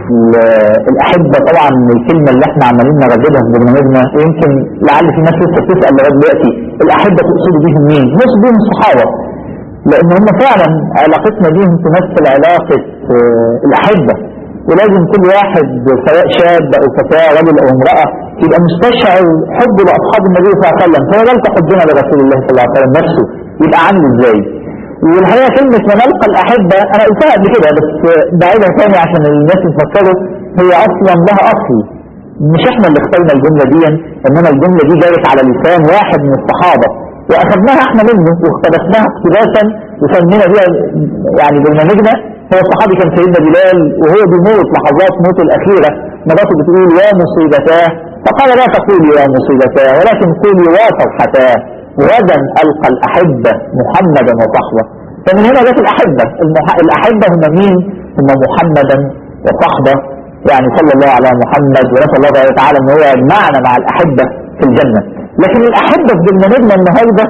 الأحبة طبعا الكلمة اللي احنا عمالين نرددها في برنامجنا ويمكن لعل في ناس لسه بتسأل لغاية دلوقتي الأحبة تقصد بيهم مين؟ نقصد بيهم الصحابة لأن هم فعلا علاقتنا بيهم تمثل علاقة آه، الأحبة ولازم كل واحد سواء شاب أو فتاة رجل أو امرأة يبقى مستشعر حبه لأصحاب النبي صلى الله عليه وسلم فذلك حبنا لرسول الله صلى الله عليه وسلم نفسه يبقى عامل ازاي والحقيقة كلمة ونلقى الأحبة أنا قلتها قبل كده بس بعيدها تاني عشان الناس يفكروا هي أصلا لها أصل مش احنا اللي اخترنا الجملة دي انما الجملة دي جاية على لسان واحد من الصحابة واخدناها احنا منه واقتبسناها اقتباسا وسمينا بيها يعني برنامجنا هو الصحابي كان سيدنا بلال وهو بيموت لحظات موته الأخيرة مراته بتقول يا مصيبتاه فقال لا تقولي يا مصيبتاه ولكن قولي يا فرحتاه غدا ألقى الأحبة محمدا وصحبه فمن هنا جت الأحبة المح... الأحبة هم مين؟ هم محمدا وصحبه يعني صلى الله على محمد ونسأل الله تعالى أن هو يجمعنا مع الأحبة في الجنة لكن الأحبة في برنامجنا النهاردة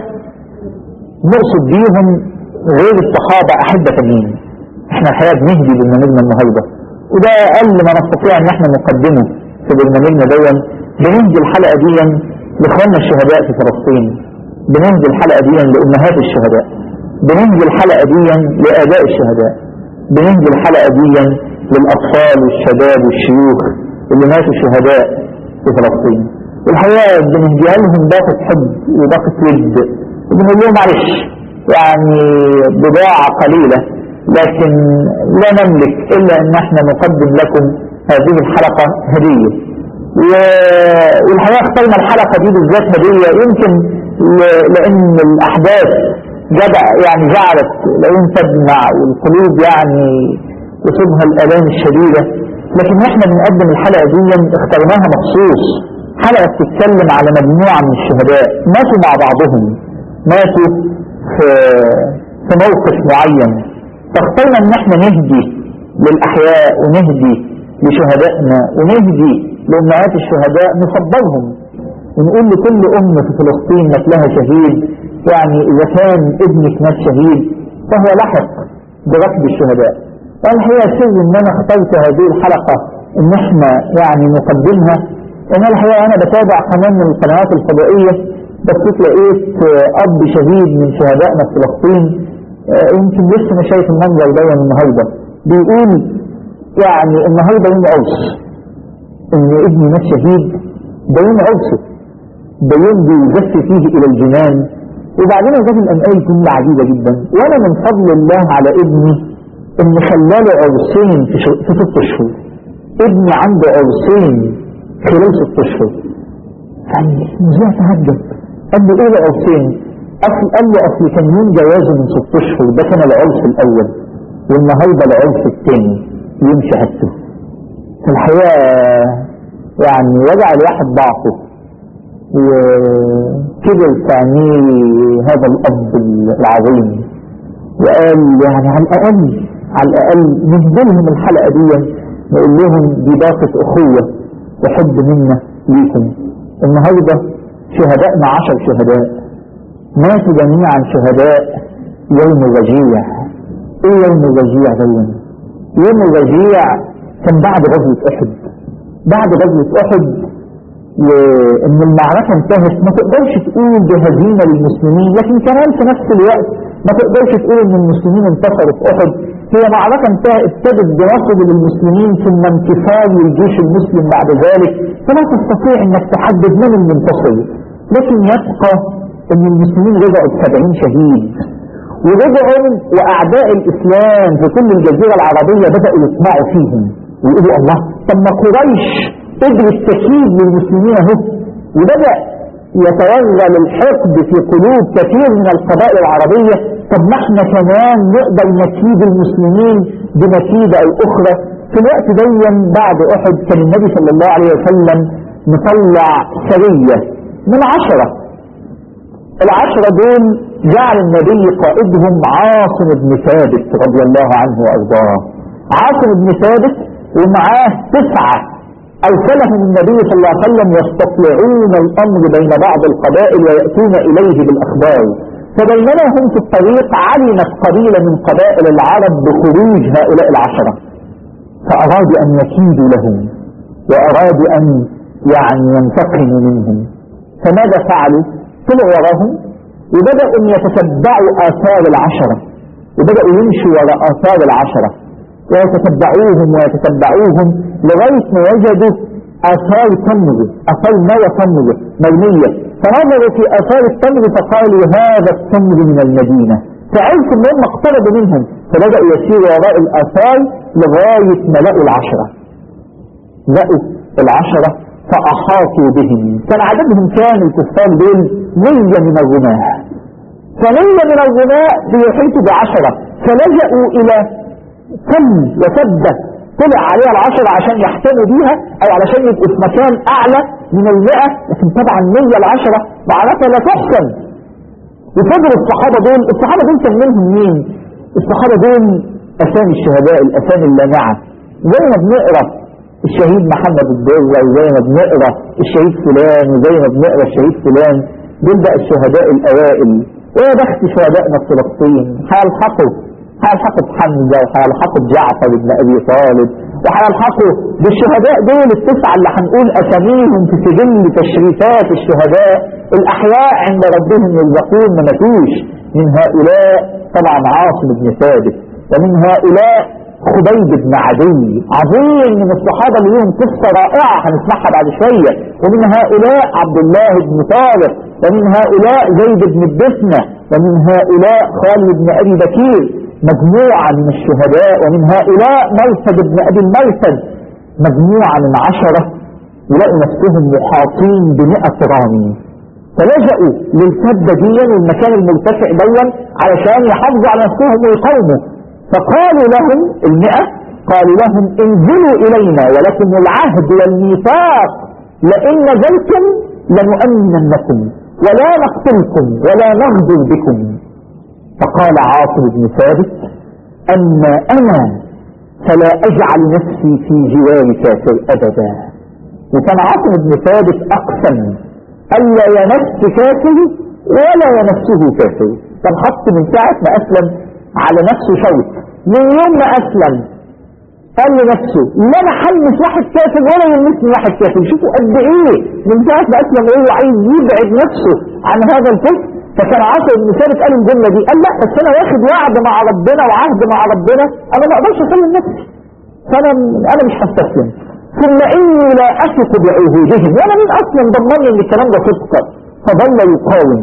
نقصد بيهم غير الصحابة أحبة مين؟ احنا الحقيقة بنهدي برنامجنا النهاردة وده أقل ما نستطيع ان احنا نقدمه في برنامجنا دون بنهدي الحلقة دي لإخواننا الشهداء في فلسطين بنهدي الحلقة دي لأمهات الشهداء بنهدي الحلقة دي لآباء الشهداء بنهدي الحلقة دي للأطفال والشباب والشيوخ اللي ماتوا شهداء في فلسطين والحقيقة بنهديها لهم باقة حب وباقة ود وبنقول لهم معلش يعني بضاعة قليلة لكن لا نملك إلا أن احنا نقدم لكم هذه الحلقة هدية والحقيقة اخترنا الحلقة دي بالذات هدية يمكن لأن الأحداث جدع يعني جعلت العيون تدمع والقلوب يعني تصيبها الآلام الشديدة لكن احنا بنقدم الحلقة دي اخترناها مخصوص حلقة بتتكلم على مجموعة من الشهداء ماتوا مع بعضهم ماتوا في في موقف معين فاخترنا ان احنا نهدي للأحياء ونهدي لشهدائنا ونهدي لأمهات الشهداء نصبرهم ونقول لكل أم في فلسطين مات لها شهيد يعني إذا كان ابنك مات شهيد فهو لحق بركب الشهداء والحقيقة سر ان انا اخترت هذه الحلقة ان احنا يعني نقدمها ان الحقيقة انا بتابع قناة من القنوات الفضائية بس لقيت اب شهيد من شهدائنا في فلسطين يمكن لسه ما شايف المنظر ده النهارده بيقول يعني النهارده يوم عرس ان ابني مات شهيد ده يوم عرسه ده يوم بيزف فيه الى الجنان وبعدين الراجل قام قايل جمله عجيبه جدا وانا من فضل الله على ابني ان خلاله عرسين في, شو... في ست اشهر ابني عنده عرسين خلال ست اشهر يعني مذيع تهجد قال له ايه العرسين اصل قال له اصل كان يوم جوازه من ست اشهر ده كان العرس الاول والنهارده العرس الثاني يوم شهادته في الحقيقه يعني وجع الواحد ضعفه وكبر في عينيه هذا الاب العظيم وقال يعني على الاقل على الاقل نهدلهم الحلقه دي نقول لهم دي باقه اخوه وحب منا ليكم النهارده شهدائنا عشر شهداء ماتوا جميعا شهداء يوم الرجيع ايه يوم الرجيع دون يوم الرجيع كان بعد غزوة احد بعد غزوة احد وان المعركة انتهت ما تقدرش تقول بهزيمة للمسلمين لكن كمان في نفس الوقت ما تقدرش تقول ان المسلمين انتصروا في احد هي معركة انتهت ابتدت بنصر للمسلمين ثم انتصار للجيش المسلم بعد ذلك فلا تستطيع انك تحدد من المنتصر لكن يبقى ان المسلمين رجعوا بسبعين شهيد ورجعوا واعداء الاسلام في كل الجزيرة العربية بدأوا يطمعوا فيهم ويقولوا الله طب ما قريش قدرت تكيد للمسلمين اهو وبدأ يتوغل الحقد في قلوب كثير من القبائل العربية طب ما احنا كمان نقدر نكيد المسلمين بمكيدة او اخرى في الوقت ديا بعد احد كان النبي صلى الله عليه وسلم مطلع سرية من عشرة العشرة دول جعل النبي قائدهم عاصم بن ثابت رضي الله عنه وارضاه عاصم بن ثابت ومعاه تسعة أرسلهم النبي صلى الله عليه وسلم يستطلعون الأمر بين بعض القبائل ويأتون إليه بالأخبار فبينما هم في الطريق علمت قبيلة من قبائل العرب بخروج هؤلاء العشرة فأرادوا أن يكيدوا لهم وأرادوا أن يعني ينتقموا منهم فماذا فعلوا؟ طلعوا وراهم وبدأوا أن يتتبعوا آثار العشرة وبدأوا يمشوا وراء آثار العشرة ويتتبعوهم ويتتبعوهم لغاية ما وجدوا آثار تمر آثار نوى تمر مرمية فنظروا في آثار التمر فقالوا هذا التمر من المدينة فعرفوا ان هم اقتربوا منهم فبدأوا يسيروا وراء الآثار لغاية ما لقوا العشرة لقوا العشرة فأحاطوا بهم كان عددهم كان الكفار دول مية من الرماة فمية من الرماة بيحيطوا بعشرة فلجأوا إلى فم وسدة طلع عليها العشرة عشان يحتموا بيها أو علشان يبقوا في مكان أعلى من المئة لكن طبعا مية العشرة معركة لا تحسن وفضل الصحابة دول الصحابة دول كان منهم مين الصحابة دول أسامي الشهداء الأسامي اللامعة زي ما بنقرأ الشهيد محمد الدولة وزي ما بنقرأ الشهيد فلان وزي ما بنقرأ الشهيد فلان دول بقى الشهداء الأوائل ويا بخت شهدائنا في فلسطين هيلحقوا هيلحقوا بحمزة وهيلحقوا بجعفر بن أبي طالب وهيلحقوا بالشهداء دول التسعة اللي هنقول أساميهم في سجل تشريفات الشهداء الأحياء عند ربهم يرزقون ما ماتوش من هؤلاء طبعا عاصم بن ثابت ومن هؤلاء خبيب بن عدي عظيم من الصحابة اللي لهم قصة رائعة هنسمعها بعد شوية ومن هؤلاء عبد الله بن طارق ومن هؤلاء زيد بن الدسنة ومن هؤلاء خالد بن أبي بكير مجموعة من الشهداء ومن هؤلاء مرثد بن أبي المرثد مجموعة من عشرة يلاقوا نفسهم محاطين بمئة رامي فلجأوا للسدة دي والمكان المرتفع دون علشان يحافظوا على نفسهم ويقاوموا فقالوا لهم المئة قالوا لهم انزلوا إلينا ولكم العهد والميثاق لئن نزلتم لنؤمننكم ولا نقتلكم ولا نغدر بكم فقال عاصم بن ثابت أما أنا فلا أجعل نفسي في جوار كافر أبدا وكان عاصم بن ثابت أقسم ألا ينفس كافر ولا ينفسه كافر كان حط من ساعة ما أسلم على نفسه شوط من يوم ما أسلم قال لنفسه لا انا حلمس واحد كافر ولا يلمسني واحد كافر شوفوا قد ايه من ساعة ما أسلم وهو عايز يبعد نفسه عن هذا الكفر فكان عاصم بن ثابت قال الجملة دي قال لا بس انا واخد وعد مع ربنا وعهد مع ربنا انا ما اقدرش اسلم نفسي فانا انا مش هستسلم ثم اني لا اثق بعهودهم وانا مين اصلا ضمني ان الكلام ده صدق فظل يقاوم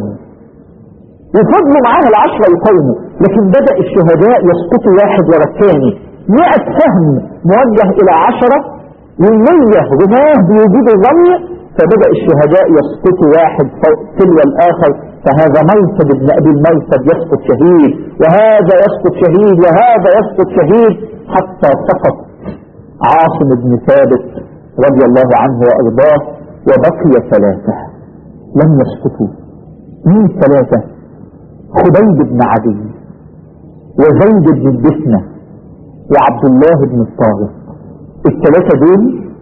وفضلوا معاه العشرة يقاوموا لكن بدأ الشهداء يسقطوا واحد ورا الثاني مئة سهم موجه الى عشرة والمية رماه بوجود الرمي فبدأ الشهداء يسقطوا واحد فوق تلو الآخر فهذا مرثد بن أبي المرثد يسقط شهيد وهذا يسقط شهيد وهذا يسقط شهيد حتى سقط عاصم بن ثابت رضي الله عنه وأرضاه وبقي ثلاثة لم يسقطوا مين ثلاثة خبيب بن عدي وزيد بن الدسنة وعبد الله بن الطارق الثلاثة دول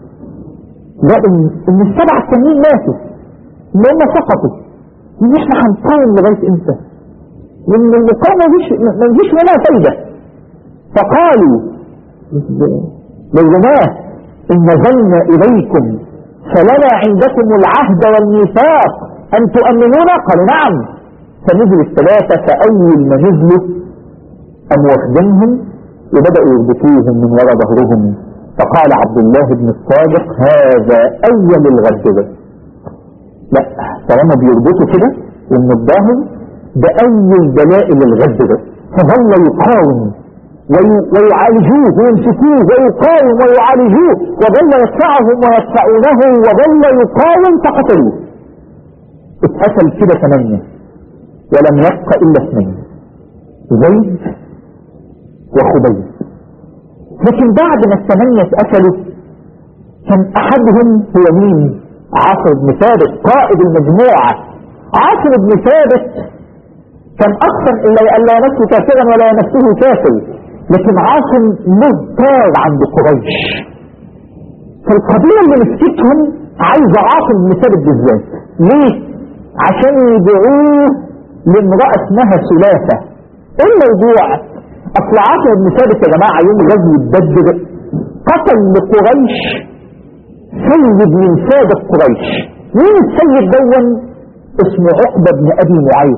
لقوا ان السبعة التانيين ماتوا ان هم سقطوا ان احنا هنقاوم لغاية امتى وان المقاومة مش ما نجيش منها فايدة فقالوا للرماة ان نزلنا اليكم فلنا عندكم العهد والميثاق ان تؤمنونا قالوا نعم فنزل الثلاثة فاول ما نزلوا ام واخدينهم وبدأوا يربطوهم من وراء ظهرهم فقال عبد الله بن الصادق هذا اول الغدر لا طالما بيربطوا كده ومنضاهم ده اول دلائل الغدر فظل يقاوم ويعالجوه ويمسكوه ويقاوم ويعالجوه وظل يدفعهم ويدفعونه وظل يقاوم فقتلوه اتقتل كده ثمانية ولم يبق الا اثنين زيد وخبيب لكن بعد ما الثمانية اتقتلوا كان احدهم هو مين عاصم بن ثابت قائد المجموعة عاصم بن ثابت كان اقسم الا لا نفسه كافرا ولا نفسه كافر لكن عاصم مضطر عند قريش فالقبيلة اللي مسكتهم عايزة عاصم بن ثابت بالذات ليه؟ عشان يبيعوه لامرأة اسمها سلافة ايه الموضوع؟ اصل عاصم بن ثابت يا جماعة يوم غزو بدر قتل لقريش سيد من سادة قريش مين السيد دون اسمه عقبة بن أبي معيط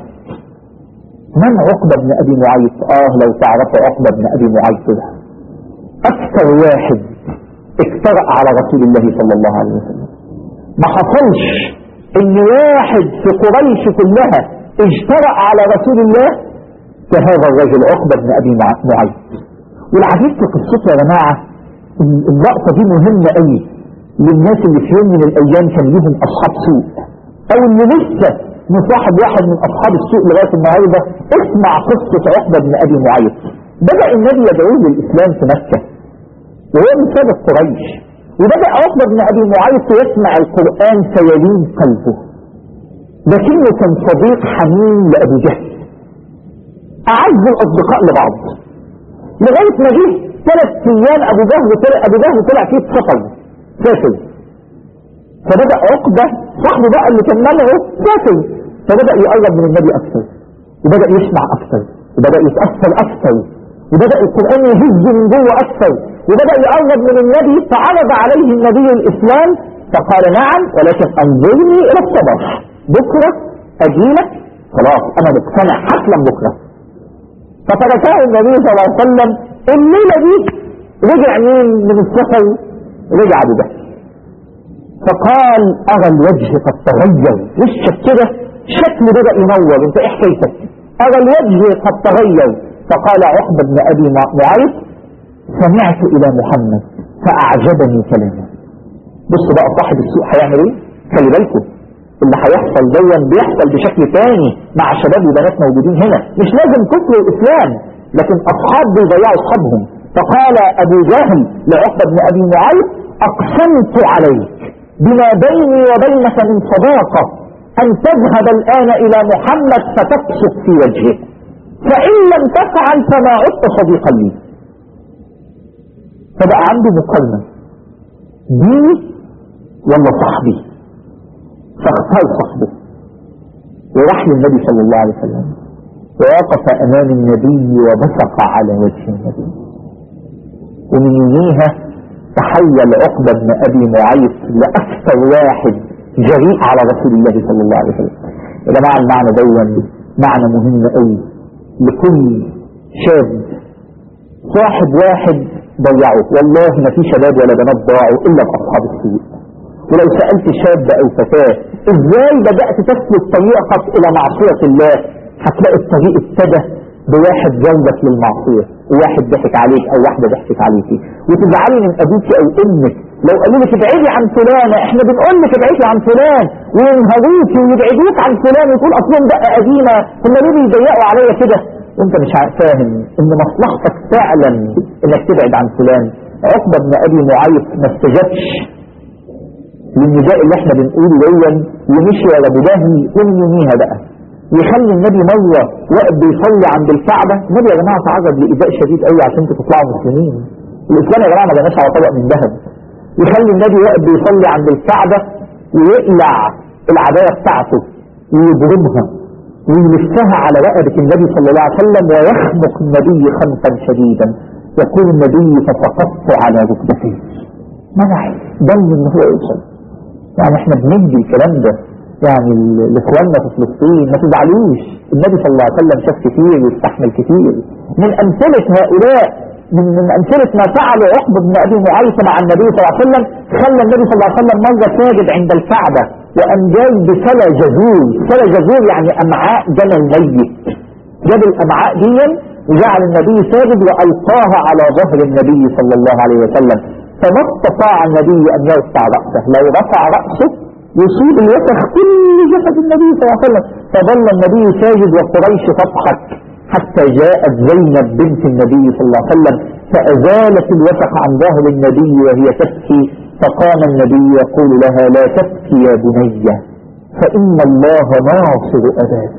من عقبة بن أبي معيط آه لو تعرفوا عقبة بن أبي معيط ده أكثر واحد افترأ على رسول الله صلى الله عليه وسلم ما حصلش ان واحد في قريش كلها اجترأ على رسول الله كهذا الرجل عقبة بن أبي معيط والعجيب في قصته يا جماعة اللقطة دي مهمة قوي للناس اللي في يوم من الأيام كان ليهم أصحاب سوء أو اللي لسه مصاحب واحد من أصحاب السوء لغاية النهاردة اسمع قصة عقبة بن أبي معيط بدأ النبي يدعوه للإسلام في مكة وهو من سادة قريش وبدأ عقبة بن أبي معيط يسمع القرآن فيلين قلبه لكنه كان صديق حميم لأبو جهل أعز الأصدقاء لبعض لغاية ما جه ثلاث أيام أبو جهل طلع أبو جهل طلع فيه سفر سافر فبدأ عقبة صاحبه بقى اللي كان منعه سافر فبدأ يقرب من النبي أكثر وبدأ يسمع أكثر وبدأ يتأثر أكثر وبدأ القرآن يهز من جوه أكثر وبدأ يقرب من النبي فعرض عليه النبي الإسلام فقال نعم ولكن أنظرني إلى الصباح بكرة أجيلك خلاص أنا مقتنع حتلا بكرة فتركه النبي صلى الله عليه وسلم الليلة دي رجع مين من السفر رجع أبو بكر فقال أرى الوجه قد تغير وشك كده شكله بدأ ينور انت ايه حكايتك أرى الوجه قد تغير فقال عقبة بن أبي معيط سمعت إلى محمد فأعجبني كلامه بص بقى صاحب السوق هيعمل ايه خلي بالكم اللي هيحصل دون بيحصل بشكل تاني مع شباب وبنات موجودين هنا مش لازم كفر الإسلام لكن أصحاب بيضيعوا أصحابهم فقال أبو جهل لعقبة بن أبي معيط أقسمت عليك بما بيني وبينك من صداقة أن تذهب الآن إلى محمد فتقصف في وجهه فإن لم تفعل فما عدت صديقا لي فبقى عنده مقارنة ديني ولا صاحبي فاختار صاحبه وراح للنبي صلى الله عليه وسلم ووقف أمام النبي وبصق على وجه النبي ومن يوميها تحول عقبة بن أبي معيط لأكثر واحد جريء على رسول الله صلى الله عليه وسلم يا جماعة المعنى دون معنى مهم قوي لكل شاب صاحب واحد ضيعه والله ما في شباب ولا بنات ضاعوا إلا بأصحاب السوء ولو سألت شاب أو فتاة إزاي بدأت تسلك طريقك إلى معصية الله هتلاقي الطريق ابتدى بواحد جوزك للمعصية وواحد ضحك عليك او واحدة ضحكت عليكي وتزعلي من ابوك او امك لو قالوا لك ابعدي عن فلانة احنا بنقول لك ابعدي عن فلان وينهروكي ويبعدوك عن فلان وتقول اصلهم دقة قديمة هم ليه بيضيقوا عليا كده وانت مش فاهم ان مصلحتك فعلا انك تبعد عن فلان عقبة بن ابي معيط ما استجابش للنداء اللي احنا بنقوله دون ومشي على ابو جهل ومن يوميها بقى يخلي النبي مرة وقت بيصلي عند الكعبة النبي يا جماعة تعرض لإيذاء شديد قوي عشان انتوا تطلعوا مسلمين الإسلام يا جماعة ما جناش على طبق من ذهب يخلي النبي وقت بيصلي عند الكعبة ويقلع العباية بتاعته ويضربها ويلفها على رقبة النبي صلى الله عليه وسلم ويخنق النبي خنقا شديدا يقول النبي فسقطت على ركبتي منع ضل ان هو يوصل يعني احنا بندي الكلام ده يعني الاخواننا في فلسطين ما تزعلوش النبي صلى الله عليه وسلم شاف كثير ويستحمل كثير من امثلة هؤلاء من, من امثلة ما فعله عقبة بن ابي معيط مع النبي صلى الله عليه وسلم خلى النبي صلى الله عليه وسلم مرة ساجد عند الكعبة وأن جاي بسلا جزور سلا جزور يعني امعاء جمل ميت جاب الامعاء دي وجعل النبي ساجد والقاها على ظهر النبي صلى الله عليه وسلم فما استطاع النبي ان يرفع رأسه لو رفع رأسه يصيب الوسخ كل جسد النبي صلى الله عليه وسلم فظل النبي ساجد وقريش تضحك حتى جاءت زينب بنت النبي صلى الله عليه وسلم فأزالت الوسخ عن ظهر النبي وهي تبكي فقام النبي يقول لها لا تبكي يا بني فإن الله ناصر أباك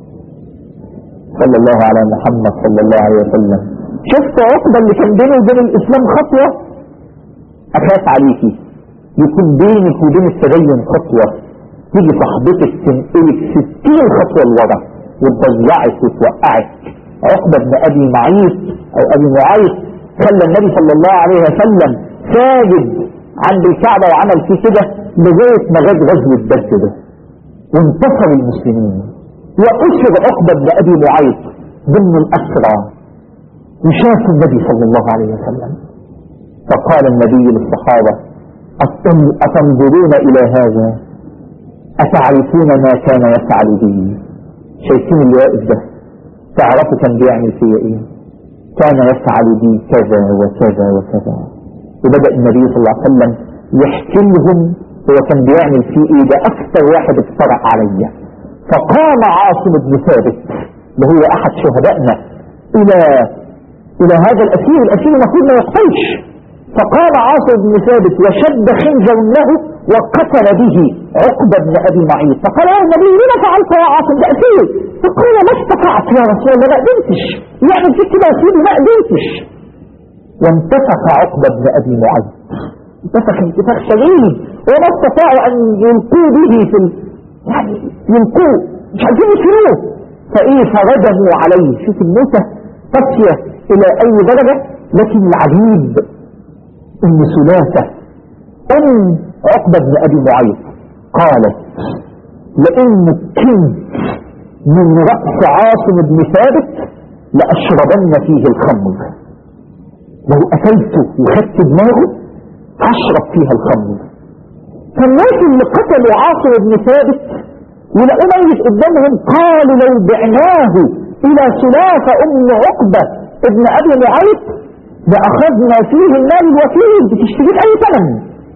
صلى الله على محمد صلى الله عليه وسلم شفت عقبة اللي كان بينه وبين الإسلام خطوة أخاف عليكي يكون بينك وبين التدين خطوة تيجي صاحبتك تنقلك ستين خطوة لورا وتضيعك وتوقعك عقبة بن أبي معيط أو أبي معيط خلى النبي صلى الله عليه وسلم ساجد عند الكعبة وعمل فيه كده لغاية ما جت غزوة بدر ده وانتصر المسلمين وأسر عقبة بن أبي معيط ضمن الأسرى وشاف النبي صلى الله عليه وسلم فقال النبي للصحابة أتنظرون إلى هذا أتعرفون ما كان يفعل بي شايفين اللي واقف ده تعرفوا كان بيعمل فيا ايه كان يفعل بي كذا وكذا وكذا وبدأ النبي صلى الله عليه وسلم يحكي لهم هو كان بيعمل فيه ايه ده اكثر واحد افترق عليا فقام عاصم بن ثابت اللي هو احد شهدائنا الى الى هذا الاسير الاسير المفروض ما يقتلش فقام عاصم بن ثابت وشد خنجر له وقتل به عقبة بن ابي معيط فقال يا النبي لما فعلت يا عاصم ده اسير فقال ما استطعت يا رسول الله ما قدرتش يعني في كده اسير ما قدرتش وانتفخ عقبة بن ابي معيط انتفخ انتفاخ شديد وما استطاعوا ان يلقوا به في ال... يعني يلقوه مش عايزين يشيلوه فايه فردموا عليه شوف الموتة قاسية الى اي درجة لكن العجيب ام سلافة ام عقبة بن ابي معيط قالت لان كنت من رأس عاصم بن ثابت لأشربن فيه الخمر لو أكلته وخدت دماغه أشرب فيها الخمر فالناس اللي قتلوا عاصم بن ثابت ولقوا ميت قدامهم قالوا لو بعناه إلى سلافة أم عقبة ابن أبي معيط لأخذنا فيه المال الوكيل بتشتريه أي ثمن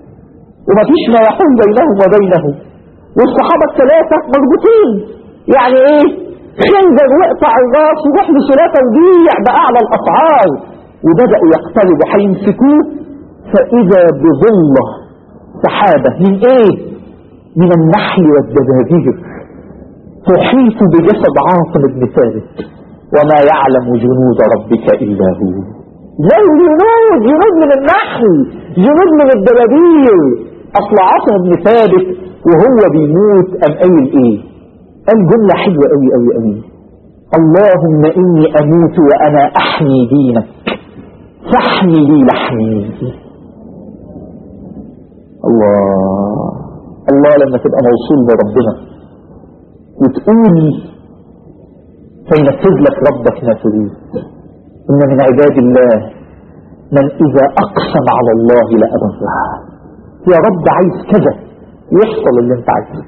ومفيش ما يحول بينهم وبينه والصحابة الثلاثة مربوطين يعني ايه خنزر ويقطع الراس ويروح لسلافة وبيع بأعلى الأسعار وبدأوا يقتربوا هيمسكوه فإذا بظلة سحابة من ايه من النحل والدبابير تحيط بجسد عاصم بن ثابت وما يعلم جنود ربك إلا هو لا جنود جنود من النحل جنود من الدبابير أصل عاصم بن ثابت وهو بيموت أم قايل ايه قال جملة حلوة قوي قوي قوي اللهم إني أموت وأنا أحمي دينك فاحمي لي لحمي الله الله لما تبقى موصول بربنا وتقول فينفذ لك ربك ما تريد إن من عباد الله من إذا أقسم على الله لأبره يا رب عايز كذا يحصل اللي انت عايزه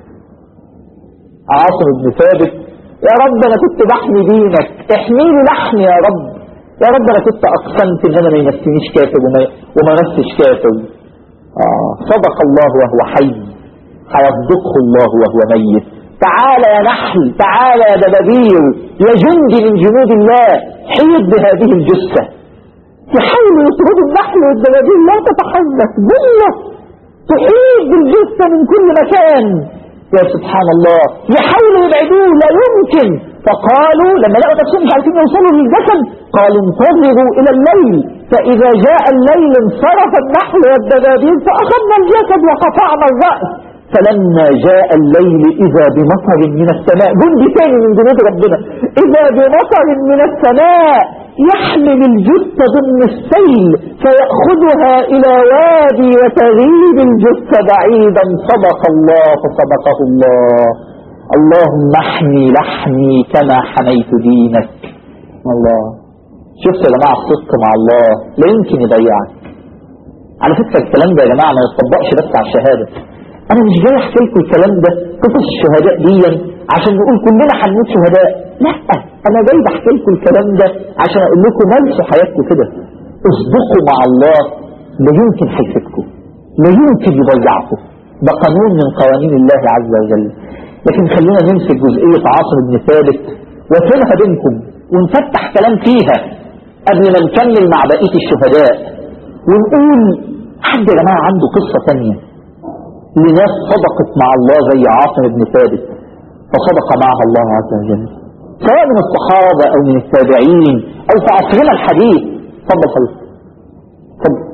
عاصم بن ثابت يا رب انا كنت بحمي دينك احميني لحمي يا رب يا رب انا كنت اقسمت ان انا ما يمسنيش كافر وما, وما مسش كافر آه صدق الله وهو حي هيصدقه الله وهو ميت تعال يا نحل تعال يا دبابير يا جندي من جنود الله حيط بهذه الجثة يحاولوا يطردوا النحل والدبابير لا تتحرك ظلة تحيط بالجثة من كل مكان يا سبحان الله يحاولوا يبعدوه لا يمكن فقالوا لما لقوا نفسهم مش عارفين يوصلوا للجسد قالوا انتظروا الى الليل فاذا جاء الليل انصرف النحل والدبابير فاخذنا الجسد وقطعنا الراس فلما جاء الليل اذا بمطر من السماء جندي ثاني من جنود ربنا اذا بمطر من السماء يحمل الجثة ضمن السيل فيأخذها إلى وادي وتغيب الجثة بعيدا صدق الله فصدقه الله اللهم احمي لحمي كما حميت دينك الله شفت يا جماعة الصدق مع الله لا يمكن يضيعك على فكرة الكلام ده يا جماعة ما يطبقش بس على الشهادة انا مش جاي احكي لكم الكلام ده قصص الشهداء دي عشان نقول كلنا هنموت شهداء لا انا جاي بحكي لكم الكلام ده عشان اقول لكم ملسوا حياتكم كده اصدقوا مع الله لا يمكن هيفيدكم لا يمكن يضيعكم ده قانون من قوانين الله عز وجل لكن خلينا نمسك جزئية عاصم بن ثابت وفينها بينكم ونفتح كلام فيها قبل ما نكمل مع بقية الشهداء ونقول حد يا جماعة عنده قصة ثانية لناس صدقت مع الله زي عاصم بن ثابت فصدق معها الله عز وجل سواء من الصحابة او من التابعين او في عصرنا الحديث تفضل حضرتك تفضل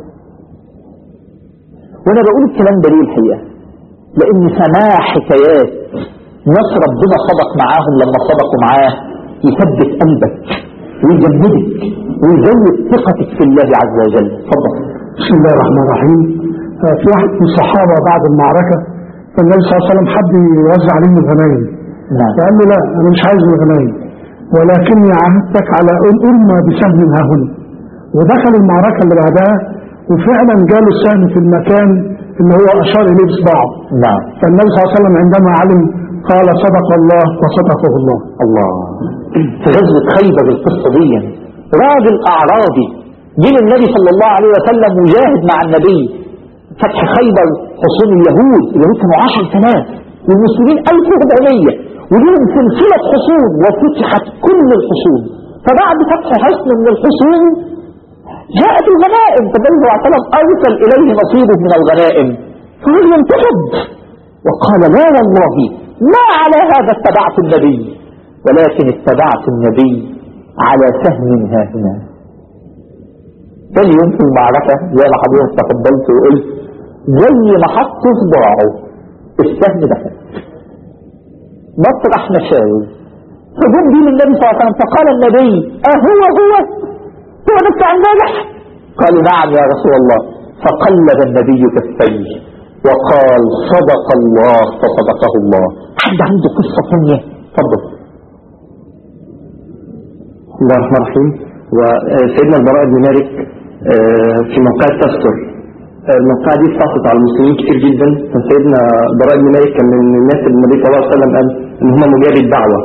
وانا بقول الكلام ده ليه الحقيقة لان سماع حكايات ناس ربنا صدق معاهم لما صدقوا معاه يثبت قلبك ويجمدك ويزود ثقتك في الله عز وجل تفضل بسم الله الرحمن الرحيم آه، في واحد من الصحابة بعد المعركة فالنبي صلى الله عليه وسلم حب يوزع عليهم الغنايم نعم فقال له لا أنا مش عايز الغنايم ولكني عهدتك على أن أرمى بسهم ها هنا ودخل المعركة اللي بعدها وفعلا جاله السهم في المكان اللي هو أشار إليه بإصبعه نعم فالنبي صلى الله عليه وسلم عندما علم قال صدق الله وصدقه الله الله في غزوة خيبر القصة دي راجل أعرابي جه النبي صلى الله عليه وسلم وجاهد مع النبي فتح خيبر حصون اليهود اليهود كانوا 10000 والمسلمين 1400 ولهم سلسلة حصون وفتحت كل الحصون فبعد فتح حصن من الحصون جاءت الغنائم فالنبي صلى الله عليه وسلم أرسل إليه نصيبه من الغنائم فهو ينتفض وقال لا والله ما على هذا اتبعت النبي ولكن اتبعت النبي على سهم ها هنا تاني يوم في المعركة زي ما حضرتك تفضلت وقلت زي ما حط صباعه السهم دخل مطرح مشاوي فجم بيه للنبي صلى الله عليه وسلم فقال النبي أهو هو هو ده بتاع امبارح قالوا نعم يا رسول الله فقلب النبي كفيه وقال صدق الله فصدقه الله حد عنده قصة ثانية تفضل بسم الله الرحمن الرحيم وسيدنا البراء بن مالك آه، في موقع تستر الموقع دي اتفقت على المسلمين كتير جدا فسيدنا البراء بن مالك كان من الناس اللي النبي صلى الله عليه وسلم قال ان هم مجاب الدعوه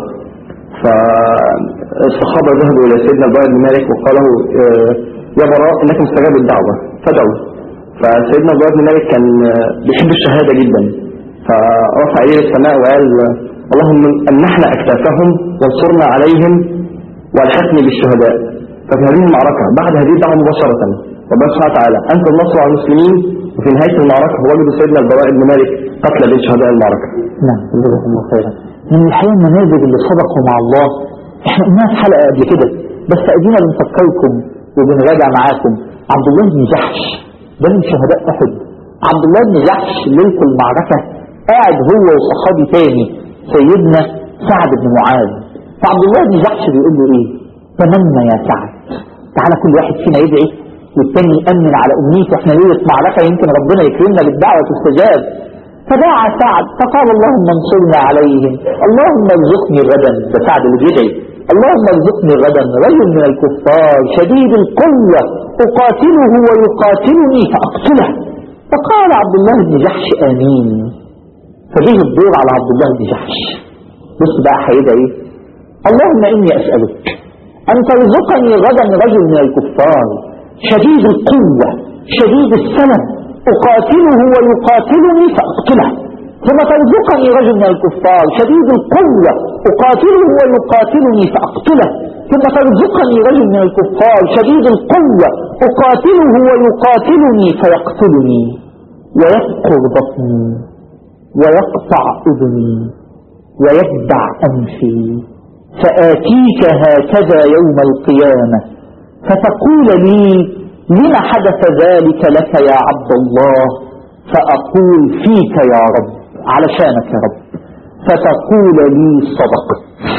فالصحابه ذهبوا الى سيدنا البراء بن مالك وقالوا آه، يا براء انك مستجاب الدعوه فدعوا فسيدنا البراء بن مالك كان آه، بيحب الشهاده جدا فرفع ايديه للسماء وقال آه، اللهم امنحنا اكتافهم وانصرنا عليهم والحقني بالشهداء ففي هذه المعركة بعد هذه الدعوة مباشرة ربنا سبحانه وتعالى أنت النصر على المسلمين وفي نهاية المعركة وجد سيدنا البراء بن مالك قتل بين شهداء المعركة نعم جزاكم الله خيرا من الحقيقة النماذج اللي صدقوا مع الله احنا قلناها في حلقة قبل كده بس ادينا بنفكركم وبنراجع معاكم عبد الله بن جحش ده من شهداء احد عبد الله بن جحش ليلة المعركة قاعد هو وصحابي تاني سيدنا سعد بن معاذ فعبد الله بن جحش بيقول له ايه تمنى يا سعد تعالى كل واحد فينا يدعي والتاني يأمن على أمنيته احنا ليلة معركة يمكن ربنا يكرمنا بالدعوة تستجاب فدعا سعد فقال اللهم انصرنا عليهم اللهم ارزقني غدا ده سعد اللي بيدعي اللهم ارزقني غدا رجل من الكفار شديد القوة أقاتله ويقاتلني فأقتله فقال عبد الله بن جحش آمين فجه الدور على عبد الله بن جحش بص بقى هيدعي ايه اللهم إني أسألك أن ترزقني غدا رجل من الكفار شديد القوة شديد السلم أقاتله ويقاتلني فأقتله ثم ترزقني رجل من الكفار شديد القوة أقاتله ويقاتلني فأقتله ثم ترزقني رجل من الكفار شديد القوة أقاتله ويقاتلني فيقتلني ويفقر بطني ويقطع أذني ويتبع أنفي فآتيك هكذا يوم القيامة فتقول لي لما حدث ذلك لك يا عبد الله فأقول فيك يا رب علشانك يا رب فتقول لي صدقت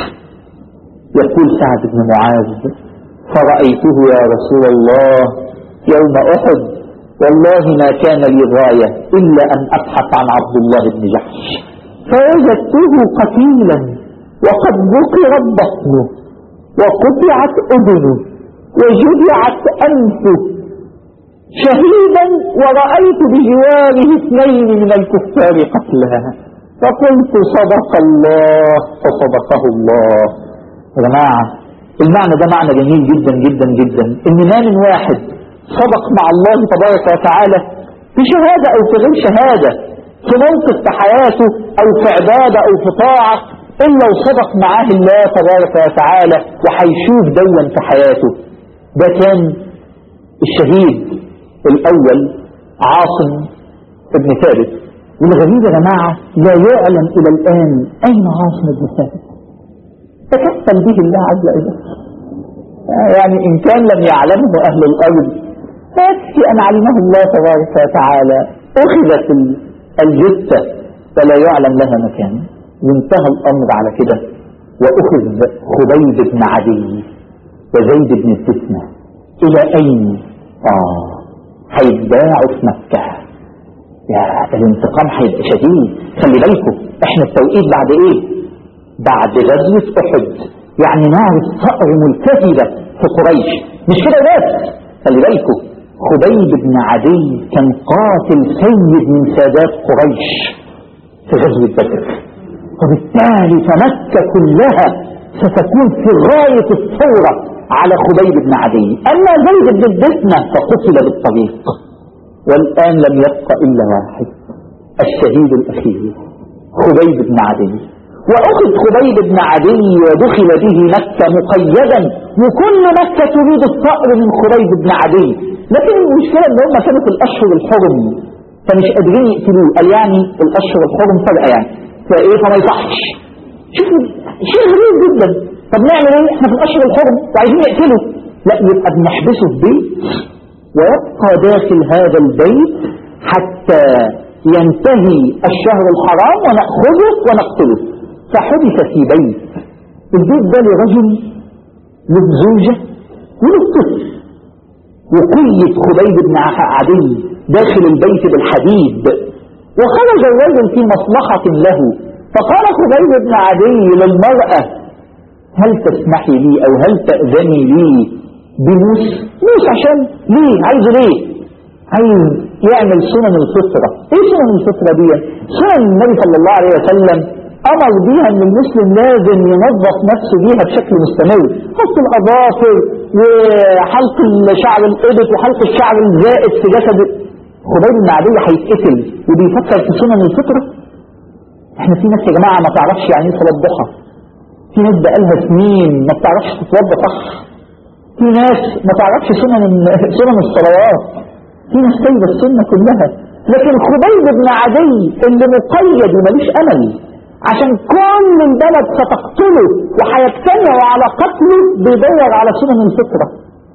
يقول سعد بن معاذ فرأيته يا رسول الله يوم أحد والله ما كان لي غاية إلا أن أبحث عن عبد الله بن جحش فوجدته قتيلا وقد بقرت بطنه وقطعت أذنه وجدعت أنفه شهيدا ورأيت بجواره اثنين من الكفار قتلها فقلت صدق الله فصدقه الله يا جماعة المعنى ده معنى جميل جدا جدا جدا ان ما من واحد صدق مع الله تبارك وتعالى في شهادة او في غير شهادة في موقف في حياته او في عبادة او في طاعة الا وصدق معاه الله تبارك وتعالى وهيشوف دوا في حياته ده كان الشهيد الاول عاصم ابن ثابت والغريب يا جماعة لا يعلم الى الان اين عاصم ابن ثابت تكفل به الله عز وجل يعني إن كان لم يعلمه أهل الأرض فيكفي أن علمه الله تبارك وتعالى أخذت الجثة فلا يعلم لها مكان وانتهى الأمر على كده وأخذ خبيب بن عدي وزيد بن التسمة إلى أين؟ آه هيتباعوا في مكة يا الانتقام هيبقى شديد خلي بالكم احنا التوقيت بعد ايه بعد غزوة احد يعني نار الصقر ملتهبة في قريش مش كده بس خلي بالكم خبيب بن عدي كان قاتل سيد من سادات قريش في غزوة بدر وبالتالي فمكة كلها ستكون في غاية الثورة على خبيب بن عدي أما زيد بن الدسمة فقتل بالطريق والآن لم يبق إلا واحد الشهيد الأخير خبيب بن عدي وأخذ خبيب بن عدي ودخل به مكة مقيدا وكل مكة تريد الثأر من خبيب بن عدي لكن المشكلة ان هم كانوا في الأشهر الحرم فمش قادرين يقتلوه قال يعني الأشهر الحرم فجأة يعني فإيه فما يصحش شوفوا شيء غريب جدا طب نعمل ايه احنا في الأشهر الحرم وعايزين نقتله لا يبقى بنحبسه في بيت ويبقى داخل هذا البيت حتى ينتهي الشهر الحرام ونأخذه ونقتله فحبس في بيت البيت ده لرجل له زوجة وله طفل وقيد خبيب بن عدي داخل البيت بالحديد وخرج الرجل في مصلحة له فقال خبيب بن عدي للمرأة هل تسمحي لي أو هل تأذني لي بموس موس عشان ليه عايزه ليه عايز يعمل سنن الفطرة ايه سنن الفطرة دي سنن النبي صلى الله عليه وسلم امر بيها ان المسلم لازم ينظف نفسه بيها بشكل مستمر حط الاظافر وحلق الشعر الابط وحلق الشعر الزائد في جسده خبيب بن عدي هيتقتل وبيفكر في سنن الفطرة احنا في ناس يا جماعة ما تعرفش يعني ايه صلاة ضحى في ناس بقالها سنين ما بتعرفش تتوضى صح في ناس ما تعرفش سنن سنن الصلوات في ناس سايبه السنه كلها لكن خبيب بن عدي اللي مقيد وماليش امل عشان كل البلد ستقتله وهيجتمعوا على قتله بيدور على سنن الفطره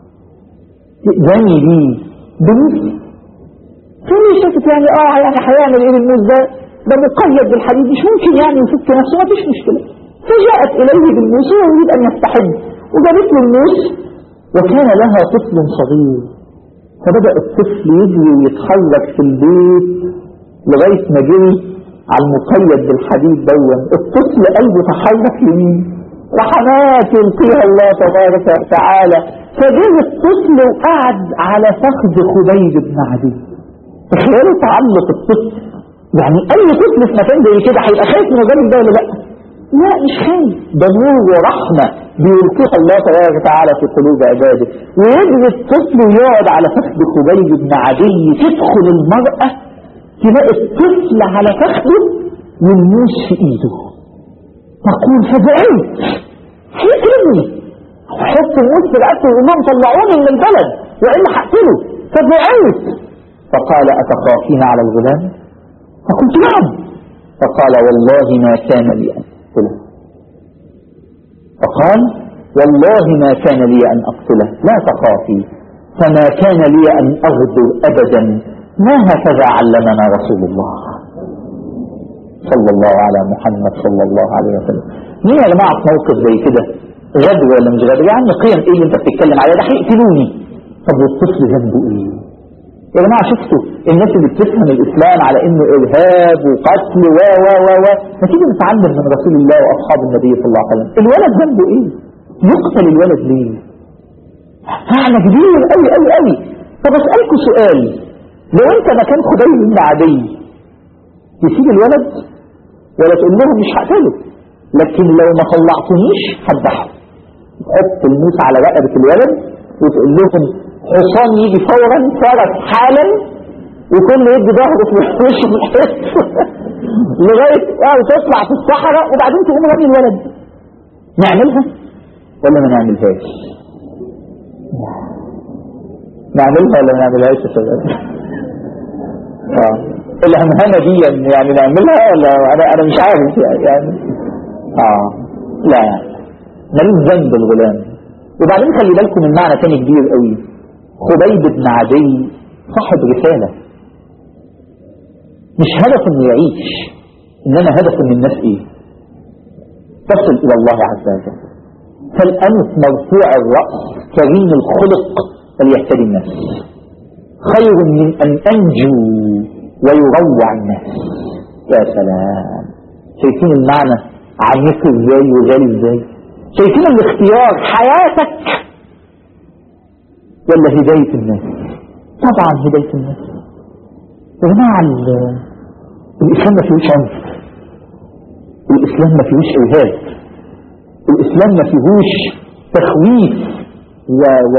تأذني ليه بمثل فليه شافت يعني اه يعني هيعمل ايه الموز ده ده مقيد بالحديد مش ممكن يعني يفك نفسه ما فيش مشكله فجاءت اليه بالموس ويريد ان يستحب وجابت له الموس وكان لها طفل صغير فبدأ الطفل يجري ويتحرك في البيت لغاية ما جري على المقيد بالحديد دون الطفل قلبه تحرك يمين رحمات يلقيها الله تبارك وتعالى فجه الطفل وقعد على فخذ خبيب بن عدي تخيلوا تعلق الطفل يعني اي طفل في مكان زي كده هيبقى خايف من الراجل ده ولا لا؟ لا مش خايف ده نور ورحمه بيلقيها الله تبارك وتعالى في قلوب عباده ويجري الطفل ويقعد على فخذ خبيب بن عدي تدخل المرأة تلاقي الطفل على فخذه والموس في ايده تقول فزعلت هيقتلني حط الموس في رقبته ويقول لهم طلعوني من البلد والا هقتله فزعلت فقال اتخافين على الغلام فقلت نعم فقال والله ما كان لي ان اقتله فقال والله ما كان لي أن أقتله لا تخافي فما كان لي أن أغدر أبدا ما هكذا علمنا رسول الله صلى الله على محمد صلى الله عليه وسلم مين يا جماعة في موقف زي كده غدر ولا مش غدر يا عم قيم ايه اللي انت بتتكلم عليه ده هيقتلوني طب والطفل ذنبه ايه يا جماعة شفتوا الناس اللي بتفهم الإسلام على إنه إرهاب وقتل و و و و ما تيجي نتعلم من رسول الله وأصحاب النبي صلى الله عليه وسلم الولد ذنبه إيه؟ يقتل الولد ليه؟ معنى كبير قوي قوي قوي طب أسألكوا سؤال لو أنت مكان خبيب بن عدي تسيب الولد ولا تقول لهم مش هقتله لكن لو ما طلعتنيش هذبحه تحط الموس على رقبة الولد وتقول لهم حصان يجي فورا فرس حالا وكل يدي ظهره في وشه في الحس لغايه اه تطلع في الصحراء وبعدين تقوم رامي الولد نعملها ولا ما نعملهاش؟ نعملها ولا ما نعملهاش يا شباب؟ اه الهمهمه دي يعني نعملها ولا انا انا مش عارف يعني اه لا ملوش ذنب الغلام وبعدين خلي بالكم من معنى تاني كبير قوي خبيب بن عدي صاحب رسالة مش هدف انه يعيش انما هدف ان الناس ايه تصل الى الله عز وجل فالأنف مرفوع الرأس كريم الخلق فليهتدي الناس خير من أن أنجو ويروع الناس يا سلام شايفين المعنى عميق ازاي وغالي ازاي شايفين الاختيار حياتك ولا هداية الناس طبعا هداية الناس يا جماعة ال- الإسلام ما فيهوش عنف الإسلام ما فيهوش إرهاب الإسلام ما فيهوش تخويف و, و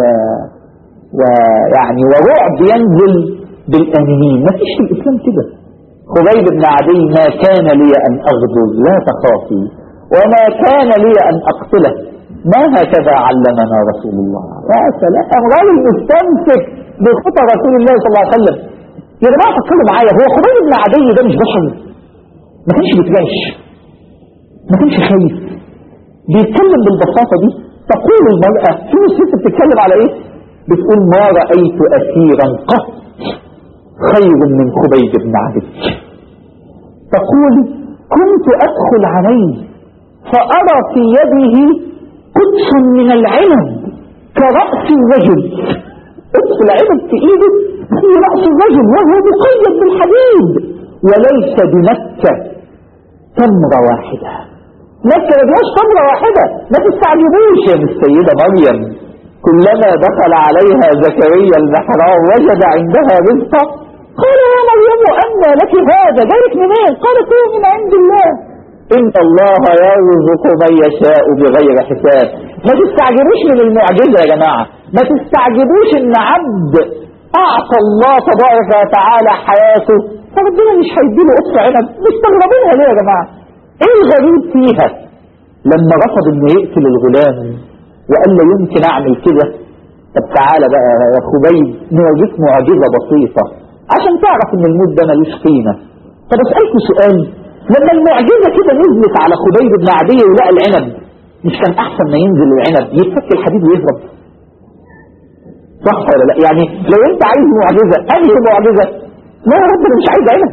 ويعني ورعب ينزل بالآمنين ما فيش في الإسلام كده خبيب بن عدي ما كان لي أن أغدر لا تخافي وما كان لي أن أقتله ما هكذا علمنا رسول الله يا سلام راجل مستمسك بخطى رسول الله صلى الله عليه وسلم يا جماعة فكروا معايا هو خبيب بن عدي ده مش بشر ما كانش بيتجاش ما كانش خايف بيتكلم بالبساطة دي تقول المرأة في الست بتتكلم على ايه بتقول ما رأيت أسيرا قط خير من خبيب بن عدي تقول كنت أدخل عليه فأرى في يده قدس من العنب كرأس الرجل قدس العنب في إيده في رأس الرجل وهو مقيد بالحديد وليس بمكة تمرة واحدة مكة ما فيهاش تمرة واحدة ما تستعجبوش يا السيدة مريم كلما دخل عليها زكريا المحراب وجد عندها رزقا قال يا مريم أن لك هذا جايك منين قالت هو من عند الله إن الله يرزق من يشاء بغير حساب ما تستعجبوش من المعجزة يا جماعة ما تستعجبوش إن عبد أعطى الله تبارك وتعالى حياته فربنا مش هيديله قطف عنب مستغربينها ليه يا جماعة ايه الغريب فيها لما رفض انه يقتل الغلام وقال له يمكن اعمل كده طب تعالى بقى يا خبيب نوريك معجزة بسيطة عشان تعرف ان الموت ده ملوش قيمة طب اسألكوا سؤال لما المعجزة كده نزلت على خبيب بن عدية ولقى العنب مش كان احسن ما ينزل العنب يتفك الحديد ويهرب صح ولا لا يعني لو انت عايز معجزة انهي معجزة لا يا رب انا مش عايز عنب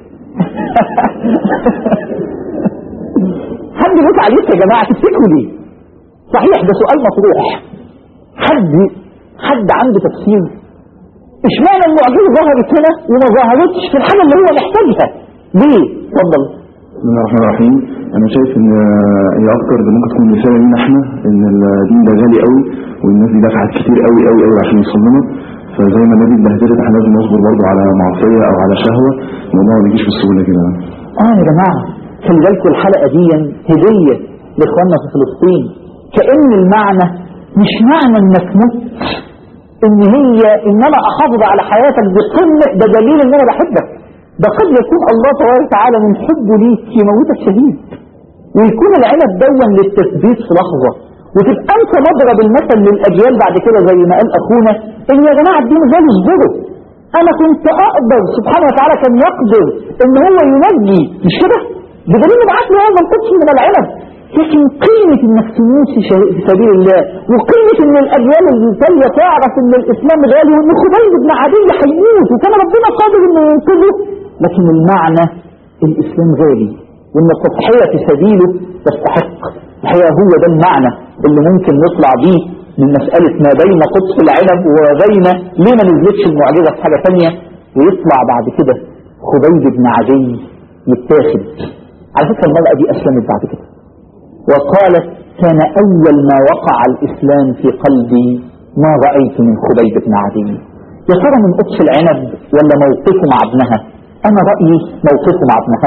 حد يموت عليك يا جماعة تفتكروا ليه صحيح ده سؤال مطروح حد حد عنده تفسير اشمعنى المعجزة ظهرت هنا وما ظهرتش في الحالة اللي هو محتاجها ليه اتفضل بسم الله الرحمن الرحيم انا شايف ان هي اكتر ده ممكن تكون رساله لينا احنا ان الدين ده غالي قوي والناس دي دفعت كتير قوي قوي قوي عشان يوصلنا فزي ما النبي اتبهدلت احنا لازم نصبر برضه على معصيه او على شهوه الموضوع ما بيجيش بالسهوله كده اه يا جماعة خلي بالكم الحلقة دي هدية لاخواننا في فلسطين كأن المعنى مش معنى انك مت ان هي انما احافظ على حياتك بقمة ده دليل ان انا بحبك ده قد يكون الله تبارك وتعالى من حبه ليك يموتك شهيد ويكون العنب دوا للتثبيت في لحظة وتبقى انت مضرب المثل للاجيال بعد كده زي ما قال اخونا ان يا جماعة الدين غير اصبروا انا كنت اقدر سبحانه وتعالى كان يقدر ان هو ينجي مش كده بدليل بعت له هذا القدس من العنب لكن قيمة انك تموت في شا- في سبيل الله وقيمة ان الاجيال التالية تعرف ان الاسلام غالي وان خبيب بن عدي هيموت وكان ربنا قادر انه ينقذه لكن المعنى الاسلام غالي وان التضحية في سبيله تستحق الحقيقة هو ده المعنى اللي ممكن نطلع بيه من مسألة ما بين قدس العنب وبين ليه ما نزلتش المعجزة في حاجة ثانية ويطلع بعد كده خبيب بن عدي يتاخد على فكرة المرأة دي أسلمت بعد كده وقالت كان أول ما وقع الإسلام في قلبي ما رأيت من خبيب بن عدي يا ترى من قدس العنب ولا موقفه مع ابنها أنا رأيي موقفه مع ابنها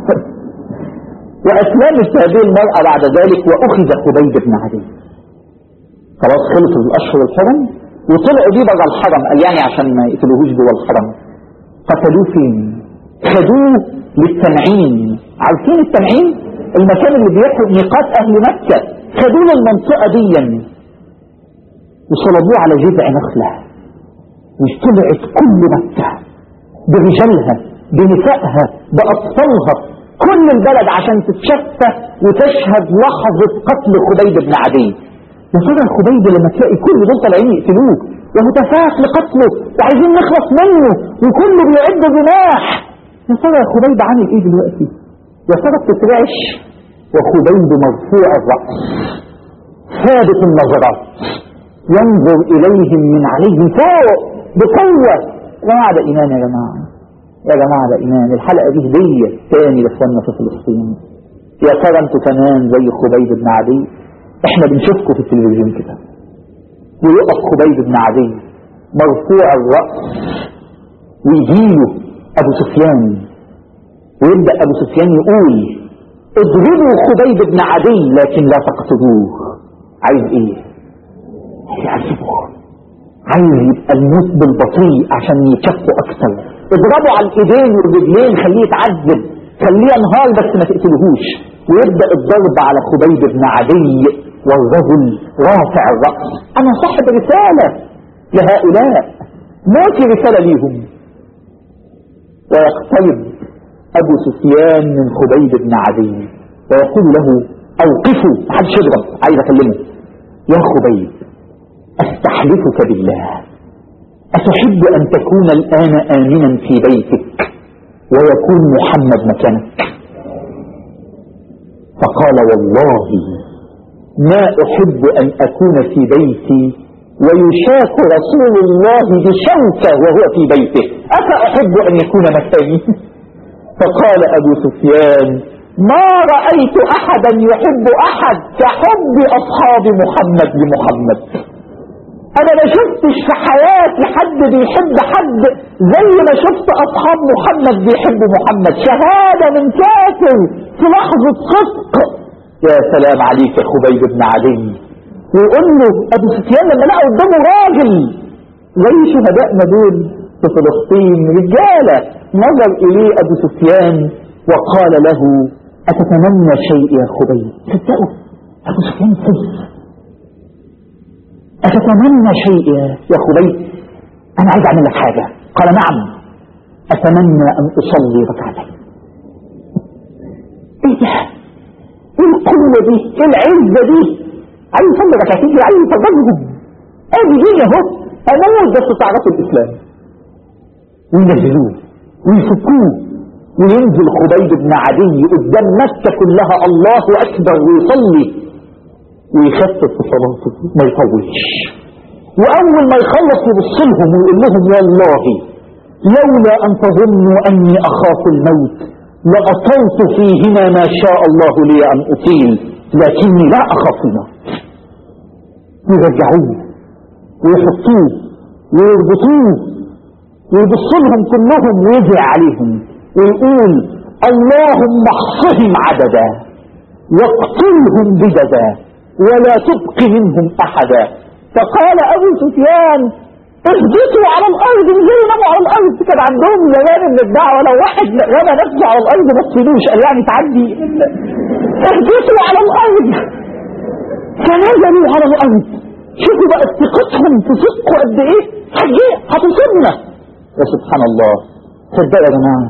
وأسلمت هذه المرأة بعد ذلك وأخذ خبيب بن عدي خلاص خلصوا الأشهر الحرم وطلعوا بيه بره الحرم قال يعني عشان ما يقتلوهوش جوه الحرم قتلوه فين؟ خدوه للتنعيم عارفين التنعيم؟ المكان اللي بيحرق ميقات أهل مكة خدوه للمنطقة دي وصلبوه على جذع نخلة وطلعت كل مكة برجالها بنسائها بأطفالها كل البلد عشان تتشفى وتشهد لحظة قتل خبيب بن عدي يا ترى خبيب لما تلاقي كل دول طالعين يقتلوه ومتفاعل لقتله وعايزين نخلص منه وكله بيعد جناح يا ترى يا خبيب عامل ايه دلوقتي يا ترى بتترعش وخبيب مرفوع الرأس ثابت النظرات ينظر إليهم من عليه فوق بقوة جماعة ده إيمان يا جماعة يا جماعة ده إيمان الحلقة دي هدية تاني لإخواننا في فلسطين يا ترى انتوا كمان زي خبيب بن عدي احنا بنشوفكم في التلفزيون كده ويقف خبيب بن عدي مرفوع الرأس ويجيله أبو سفيان ويبدأ أبو سفيان يقول اضربوا خبيب بن عدي لكن لا تقتلوه عايز ايه يعذبه عايز يبقى الموت بالبطيء عشان يكفوا اكثر اضربوا على الايدين والرجلين خليه يتعذب خليه ينهار بس ما تقتلهوش ويبدأ الضرب على خبيب بن عدي والرجل رافع الرأس انا صاحب رسالة لهؤلاء موتي رسالة ليهم ويقترب ابو سفيان من خبيب بن عدي ويقول له اوقفوا محدش يضرب عايز اكلمه يا خبيب استحلفك بالله اتحب ان تكون الان امنا في بيتك ويكون محمد مكانك فقال والله ما احب ان اكون في بيتي ويشاك رسول الله بشوكة وهو في بيته افاحب ان يكون مكاني فقال ابو سفيان ما رأيت احدا يحب احد كحب اصحاب محمد لمحمد انا ما شفتش في حياتي حد بيحب حد زي ما شفت اصحاب محمد بيحبوا محمد شهادة من كافر في لحظة صدق يا سلام عليك يا خبيب بن عدي ويقول له ابو سفيان لما لقى قدامه راجل زي شهدائنا دول في فلسطين رجالة نظر اليه ابو سفيان وقال له اتتمنى شيء يا خبيب صدقوا ابو سفيان سيف أتتمنى شيء يا خبيب أنا عايز أعمل لك حاجة قال نعم أتمنى أن أصلي ركعتين إيه ده؟ إيه القوة دي؟ إيه العزة دي؟ عايز أصلي ركعتين دي عايز أفضلهم أدي دي أهو أموت بس تعرفوا الإسلام وينزلوه ويفكوه وينزل خبيب بن عدي قدام مكة كلها الله أكبر ويصلي ويخفف في صلاته ما يطولش واول ما يخلص يبص لهم ويقول لهم والله لولا ان تظنوا اني اخاف الموت لاطلت فيهما ما شاء الله لي ان اطيل لكني لا اخاف الموت يرجعوه ويحطوه ويربطوه ويبص لهم كلهم ويدعي عليهم ويقول اللهم احصهم عددا واقتلهم بددا ولا تبق منهم احدا فقال ابو سفيان اهبطوا على الارض انزلوا ناموا على الارض كان عندهم زمان من الدعوه لو واحد رمى نفسه على الارض ما تصيبوش قال يعني تعدي اهبطوا على الارض فنزلوا على الارض شوفوا بقى ثقتهم في صدقه قد ايه هتجي هتصيبنا يا سبحان الله صدقوا يا جماعه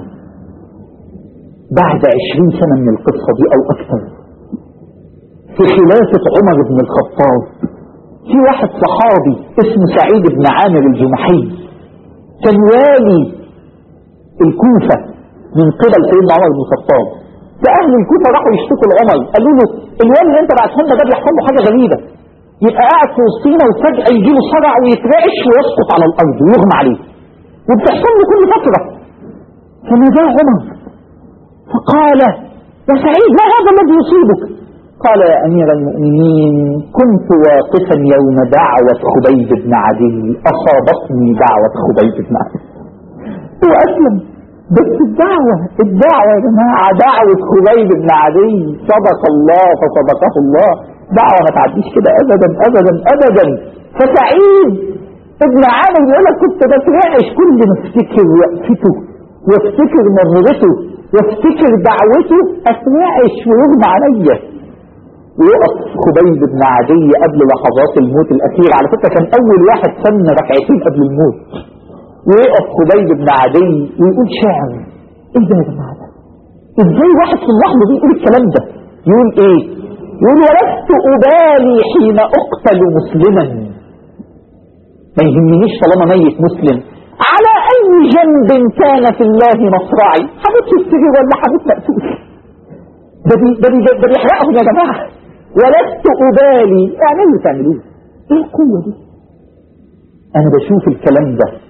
بعد عشرين سنه من القصه دي او اكثر في خلافة عمر بن الخطاب في واحد صحابي اسمه سعيد بن عامر الجمحي كان والي الكوفة من قبل سيدنا عمر بن الخطاب فأهل الكوفة راحوا يشتكوا لعمر قالوا له الوالي اللي انت بعته لنا ده بيحصل له حاجة غريبة يبقى قاعد في وسطينا وفجأة يجي له صرع ويترعش ويسقط على الأرض ويغمى عليه وبتحصل له كل فترة فناداه عمر فقال يا سعيد ما هذا الذي يصيبك قال يا أمير المؤمنين كنت واقفا يوم دعوة خبيب بن عدي أصابتني دعوة خبيب بن عدي هو أسلم بس الدعوة الدعوة يا جماعة دعوة خبيب بن عدي صدق الله فصدقه الله دعوة ما تعديش كده أبدا أبدا أبدا فسعيد ابن عامر يقول لك كنت بترعش كل ما افتكر وقفته وافتكر نظرته وافتكر دعوته اترعش ويغمى عليا ويقف خبيب بن عدي قبل لحظات الموت الأخيرة على فكرة كان أول واحد سن ركعتين قبل الموت ويقف خبيب بن عدي ويقول شعر ايه ده يا جماعة ده ازاي واحد في اللحظة دي يقول الكلام ده يقول ايه يقول ولست أبالي حين أقتل مسلما ما يهمنيش طالما ميت مسلم على أي جنب كان في الله مصرعي حبيت يستجيب ولا حبيت مقتول ده بي ده بي ده بيحرقهم يا جماعة ولست أبالي اعملوا تعملوه ايه القوة دي انا بشوف الكلام ده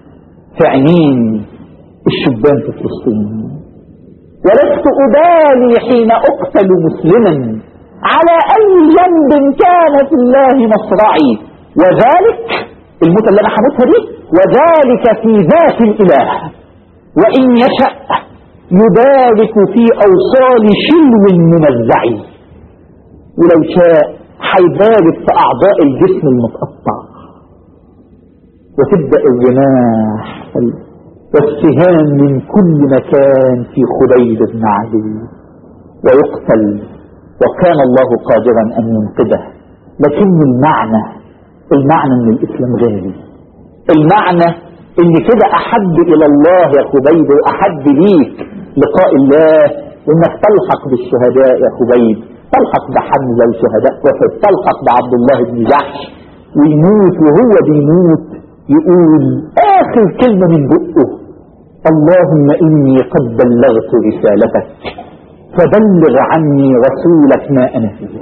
في عينين الشبان في فلسطين ولست أبالي حين أقتل مسلما على أي جنب كان في الله مصرعي وذلك الموت اللي أنا هموتها دي وذلك في ذات الإله وإن يشأ يبارك في أوصال شلو ممزع ولو شاء هيبارك في أعضاء الجسم المتقطع وتبدأ الرماح والسهام من كل مكان في خبيب بن عدي ويقتل وكان الله قادرا أن ينقذه لكن المعنى المعنى ان الإسلام غالي المعنى ان كده أحب إلى الله يا خبيب وأحب ليك لقاء الله وانك تلحق بالشهداء يا خبيب تلحق بحمزة وشهداء أحد تلحق بعبد الله بن جحش ويموت وهو بيموت يقول آخر كلمة من بقه اللهم إني قد بلغت رسالتك فبلغ عني رسولك ما أنا فيه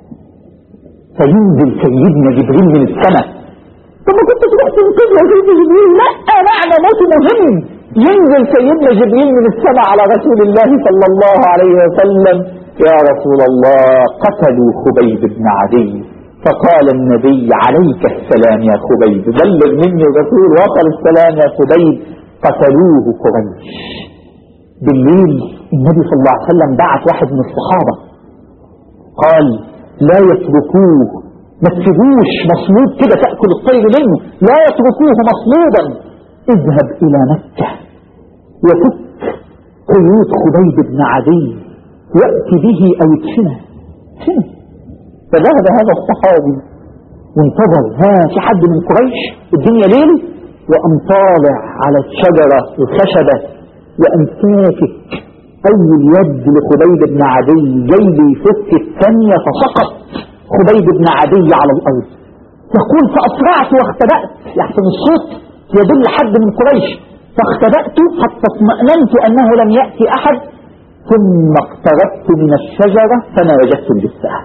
فينزل سيدنا جبريل من السماء طب ما كنت تروح تنقذ يا سيدنا جبريل لا معنى موت مهم ينزل سيدنا جبريل من السماء على رسول الله صلى الله عليه وسلم يا رسول الله قتلوا خبيب بن عدي فقال النبي عليك السلام يا خبيب بلغ مني الرسول وصل السلام يا خبيب قتلوه قريش بالليل النبي صلى الله عليه وسلم بعت واحد من الصحابة قال لا يتركوه ما تسيبوش مصلوب كده تأكل الطير منه لا يتركوه مصلوبا اذهب إلى مكة وفك قيود خبيب بن عدي وأتي به أو ادفنه ادفنه فذهب هذا الصحابي وانتظر ها في حد من قريش الدنيا ليل وأم طالع على الشجرة الخشبة وأم فاكك أول يد لخبيب بن عدي جاي يفك الثانية فسقط خبيب بن عدي على الأرض يقول فأسرعت واختبأت يحسن الصوت يدل حد من قريش فاختبأت حتى اطمأننت أنه لم يأتي أحد ثم اقتربت من الشجرة فما وجدت الجثة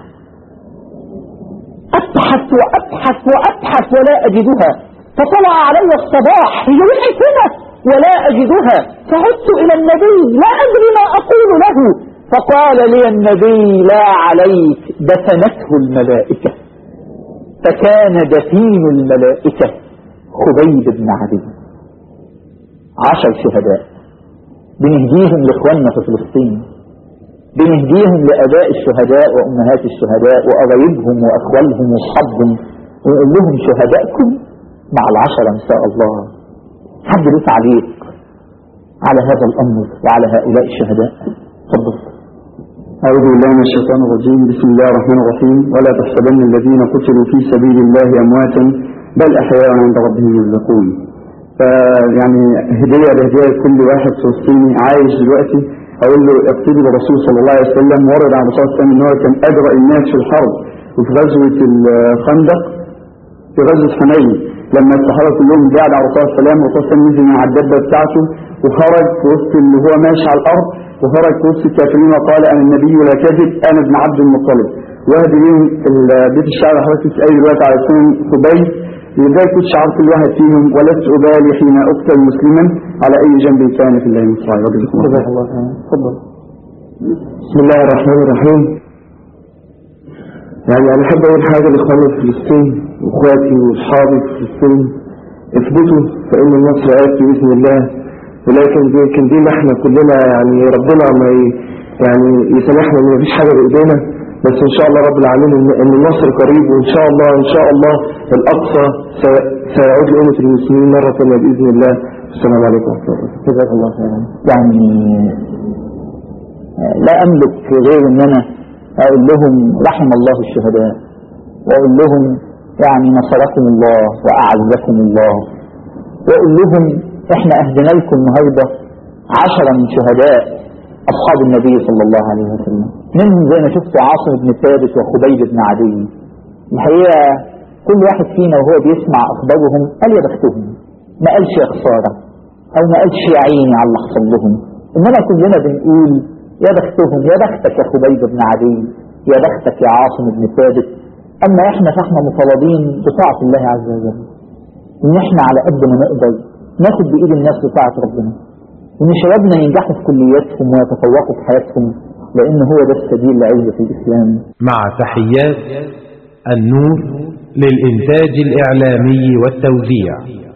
أبحث وأبحث وأبحث ولا أجدها فطلع علي الصباح هي وقعت هنا ولا أجدها فعدت إلى النبي لا أدري ما أقول له فقال لي النبي لا عليك دفنته الملائكة فكان دفين الملائكة خبيب بن عدي عشر شهداء بنهديهم لإخواننا في فلسطين بنهديهم لأباء الشهداء وأمهات الشهداء وقرايبهم وأخوالهم وأصحابهم ونقول لهم شهدائكم مع العشرة إن شاء الله حد له تعليق على هذا الأمر وعلى هؤلاء الشهداء تفضل أعوذ بالله من الشيطان الرجيم بسم الله الرحمن الرحيم ولا تحسبن الذين قتلوا في سبيل الله أمواتا بل أحياء عند ربهم يرزقون فيعني هدية بهدية لكل واحد فلسطيني عايش دلوقتي أقول له اقتدي بالرسول صلى الله عليه وسلم ورد عن الرسول صلى الله عليه وسلم إن هو كان أجرأ الناس في الحرب وفي غزوة الخندق في غزوة حنين لما الصحابة كلهم قاعد على الرسول صلى الله عليه وسلم والرسول صلى الله عليه وسلم نزل مع الدبة بتاعته وخرج في وسط اللي هو ماشي على الأرض وخرج في وسط الكافرين وقال أنا النبي لا كذب أنا ابن عبد المطلب وهذه ليهم بيت الشعر حضرتك تسأل دلوقتي على اسم خبيب لذلك كنت شعار كل واحد فيهم ولست أبالي حين أقتل مسلما على أي جنب كان في الله مصراعي وجزاكم الله تفضل بسم الله الرحمن الرحيم يعني أنا أحب أقول حاجة لإخواني في فلسطين وإخواتي وأصحابي في فلسطين اثبتوا فإن النصر آتي بإذن الله ولكن دي يمكن دي احنا كلنا يعني ربنا ما ي... يعني يسامحنا ان مفيش حاجه بايدينا بس ان شاء الله رب العالمين ان إن النصر قريب وان شاء الله ان شاء الله الاقصى سي- سيعود لامه المسلمين مره ثانيه باذن الله السلام عليكم ورحمه الله وبركاته جزاك الله خيرا يعني لا أملك غير أن أنا أقول لهم رحم الله الشهداء وأقول لهم يعني نصركم الله وأعزكم الله وأقول لهم إحنا أهدنا لكم النهاردة عشرة من شهداء أصحاب النبي صلى الله عليه وسلم منهم زي ما شفتوا عاصم بن ثابت وخبيب بن عدي الحقيقة كل واحد فينا وهو بيسمع أخبارهم قال يا بختهم ما قالش يا خسارة أو ما قالش يا عيني على اللي حصل لهم إنما كلنا بنقول يا بختهم يا بختك يا خبيب بن عدي يا بختك يا عاصم بن ثابت أما إحنا فإحنا مطالبين بطاعة الله عز وجل إن إحنا على قد ما نقدر ناخد بإيد الناس لطاعة ربنا وإن شبابنا ينجحوا في كلياتهم ويتفوقوا في حياتهم لأن هو ده السبيل لعزة الإسلام مع تحيات النور للإنتاج الإعلامي والتوزيع